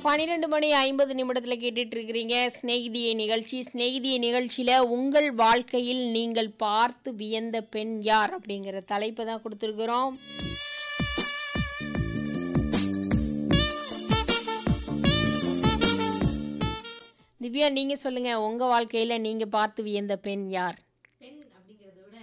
பன்னிரெண்டு மணி ஐம்பது நிமிடத்தில் கேட்டுட்டு இருக்கிறீங்க சிநேகிதியை நிகழ்ச்சி சிநேகிதியை நிகழ்ச்சியில் உங்கள் வாழ்க்கையில் நீங்கள் பார்த்து வியந்த பெண் யார் அப்படிங்கிற தலைப்பை தான் கொடுத்துருக்குறோம் திவ்யா நீங்கள் சொல்லுங்கள் உங்கள் வாழ்க்கையில் நீங்கள் பார்த்து வியந்த பெண் யார் பெண் அப்படிங்கிறத விட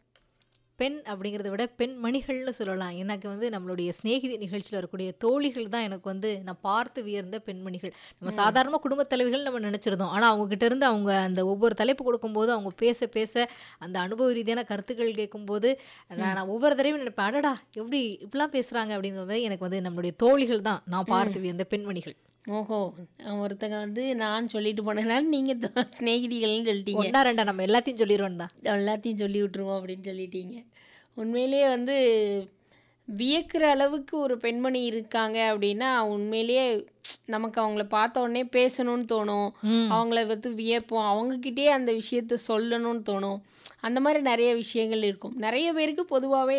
பெண் அப்படிங்கிறத விட பெண் மணிகள்னு சொல்லலாம் எனக்கு வந்து நம்மளுடைய சிநேகிதி நிகழ்ச்சியில் வரக்கூடிய தோழிகள் தான் எனக்கு வந்து நான் பார்த்து வியர்ந்த பெண்மணிகள் நம்ம சாதாரண குடும்பத் தலைவிகள் நம்ம நினச்சிருந்தோம் ஆனால் அவங்ககிட்ட இருந்து அவங்க அந்த ஒவ்வொரு தலைப்பு கொடுக்கும்போது அவங்க பேச பேச அந்த அனுபவ ரீதியான கருத்துக்கள் கேட்கும்போது நான் நான் ஒவ்வொரு தடவையும் நினைப்பேன் அடடா எப்படி இப்படிலாம் பேசுகிறாங்க அப்படிங்கிறது எனக்கு வந்து நம்மளுடைய தோழிகள் தான் நான் பார்த்து வியந்த பெண்மணிகள் ஓஹோ ஒருத்தங்க வந்து நான் சொல்லிட்டு போனதுனால நீங்கள் சிநேகிதிகள்னு சொல்லிட்டீங்க ஒன்றா ரெண்டா நம்ம எல்லாத்தையும் சொல்லிடுவோம் தான் எல்லாத்தையும் சொல்லி விட்டுருவோம் அப்படின்னு சொல்லிட்டீங்க உண்மையிலேயே வந்து வியக்கிற அளவுக்கு ஒரு பெண்மணி இருக்காங்க அப்படின்னா உண்மையிலேயே நமக்கு அவங்கள பார்த்த உடனே பேசணும்னு தோணும் அவங்கள வந்து வியப்போம் அவங்கக்கிட்டே அந்த விஷயத்த சொல்லணும்னு தோணும் அந்த மாதிரி நிறைய விஷயங்கள் இருக்கும் நிறைய பேருக்கு பொதுவாகவே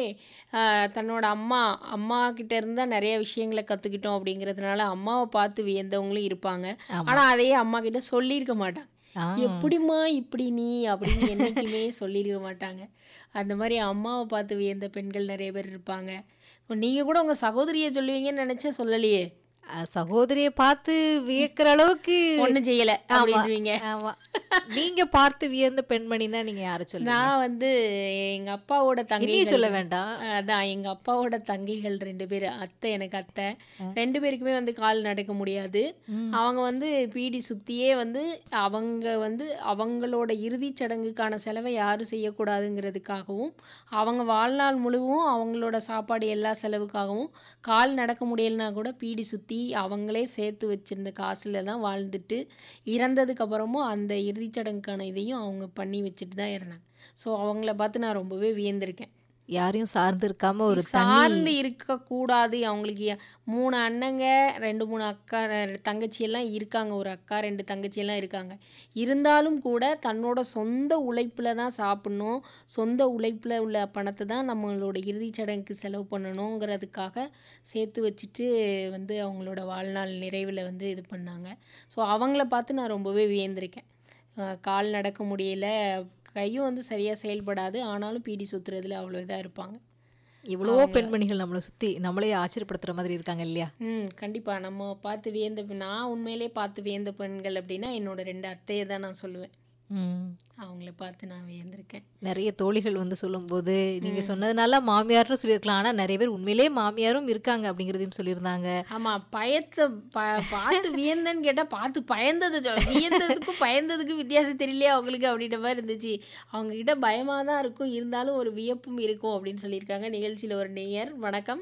தன்னோட அம்மா அம்மா கிட்ட இருந்தால் நிறைய விஷயங்களை கற்றுக்கிட்டோம் அப்படிங்கிறதுனால அம்மாவை பார்த்து வியந்தவங்களும் இருப்பாங்க ஆமா. ஆனால் அதையே அம்மா கிட்ட சொல்லியிருக்க மாட்டாங்க ஆ. எப்படிம்மா இப்படி நீ அப்படின்னு என்னைக்குமே சொல்லியிருக்க மாட்டாங்க அந்த மாதிரி அம்மாவை பார்த்து வியந்த பெண்கள் நிறைய பேர் இருப்பாங்க இப்போ நீங்கள் கூட உங்கள் சகோதரியை சொல்லுவீங்கன்னு நினச்சா சொல்லலையே அஹ் சகோதரியை பார்த்து வியக்கிற அளவுக்கு ஒன்றும் செய்யலை அப்படின்றீங்க ஆமா நீங்க பார்த்து வியந்த பெண்மணின்னா நீங்க யாரை சொல்லுங்க நான் வந்து எங்கள் அப்பாவோட தங்கை இனியும் சொல்ல வேண்டாம் அதான் எங்கள் அப்பாவோட தங்கைகள் ரெண்டு பேர் அத்தை எனக்கு அத்தை ரெண்டு பேருக்குமே வந்து கால் நடக்க முடியாது அவங்க வந்து பீடி சுத்தியே வந்து அவங்க வந்து அவங்களோட இறுதிச் சடங்குக்கான செலவை யாரும் செய்யக்கூடாதுங்கிறதுக்காகவும் அவங்க வாழ்நாள் முழுவதும் அவங்களோட சாப்பாடு எல்லா செலவுக்காகவும் கால் நடக்க முடியலனா கூட பீடி சுற்றி அவங்களே சேர்த்து வச்சிருந்த காசுல தான் வாழ்ந்துட்டு இறந்ததுக்கு அப்புறமும் அந்த இறுதிச் சடங்குக்கான இதையும் அவங்க பண்ணி வச்சுட்டு தான் இறந்தாங்க ஸோ அவங்கள பார்த்து நான் ரொம்பவே வியந்திருக்கேன் யாரையும் சார்ந்து இருக்காம ஒரு சார்ந்து இருக்கக்கூடாது அவங்களுக்கு எ- மூணு அண்ணங்க ரெண்டு மூணு அக்கா ரெ- தங்கச்சி எல்லாம் இருக்காங்க ஒரு அக்கா ரெண்டு தங்கச்சி எல்லாம் இருக்காங்க இருந்தாலும் கூட தன்னோட சொந்த உழைப்பில் தான் சாப்பிடணும் சொந்த உழைப்பில் உள்ள பணத்தை தான் நம்மளோட இறுதிச் சடங்குக்கு செலவு பண்ணணுங்கிறதுக்காக சேர்த்து வச்சுட்டு வந்து அவங்களோட வாழ்நாள் நிறைவில் வந்து இது பண்ணாங்க ஸோ அவங்கள பார்த்து நான் ரொம்பவே வியந்திருக்கேன் அஹ் கால் நடக்க முடியல கையும் வந்து சரியாக செயல்படாது ஆனாலும் பீடி சுற்றுறதுல அவ்வளோ இதாக இருப்பாங்க இவ்வளவோ பெண்மணிகள் நம்மளை சுத்தி நம்மளே ஆச்சரியப்படுத்துற மாதிரி இருக்காங்க இல்லையா ம் கண்டிப்பாக நம்ம பார்த்து வியந்த பெண் நான் உண்மையிலே பார்த்து வியந்த பெண்கள் அப்படின்னா என்னோட ரெண்டு அத்தையை தான் நான் சொல்லுவேன் ம். அவங்கள பார்த்து நான் வியந்திருக்கேன் நிறைய தோழிகள் வந்து சொல்லும்போது நீங்க சொன்னதுனால மாமியார்னு சொல்லியிருக்கலாம் ஆனா நிறைய பேர் உண்மையிலேயே மாமியாரும் இருக்காங்க அப்படிங்கிறதையும் சொல்லியிருந்தாங்க ஆமாம் பயத்தை ப பார்த்து வியந்தன்னு கேட்டால் பார்த்து பயந்ததை சொல்ல வியந்ததுக்கும் பயந்ததுக்கும் வித்தியாசம் தெரியலையே அவங்களுக்கு அப்படின்ற மாதிரி இருந்துச்சு அவங்க கிட்ட பயமாக தான் இருக்கும் இருந்தாலும் ஒரு வியப்பும் இருக்கும் அப்படின்னு சொல்லியிருக்காங்க நிகழ்ச்சியில் ஒரு நேயர் வணக்கம்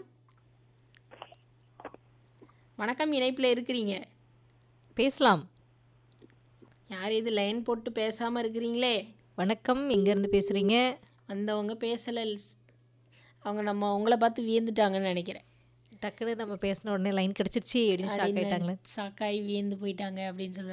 வணக்கம் இணைப்பில் இருக்கிறீங்க பேசலாம் யார் இது லைன் போட்டு பேசாமல் இருக்கிறீங்களே வணக்கம் எங்க இருந்து பேசுறீங்க வந்தவங்க பேசலை அவங்க நம்ம உங்களை பார்த்து வியந்துட்டாங்கன்னு நினைக்கிறேன் டக்குன்னு நம்ம பேசின உடனே லைன் கிடைச்சிருச்சு அப்படின்னு ஷாக் ஆயிட்டாங்களே சாக்காய் வியந்து போயிட்டாங்க அப்படின்னு சொல்ல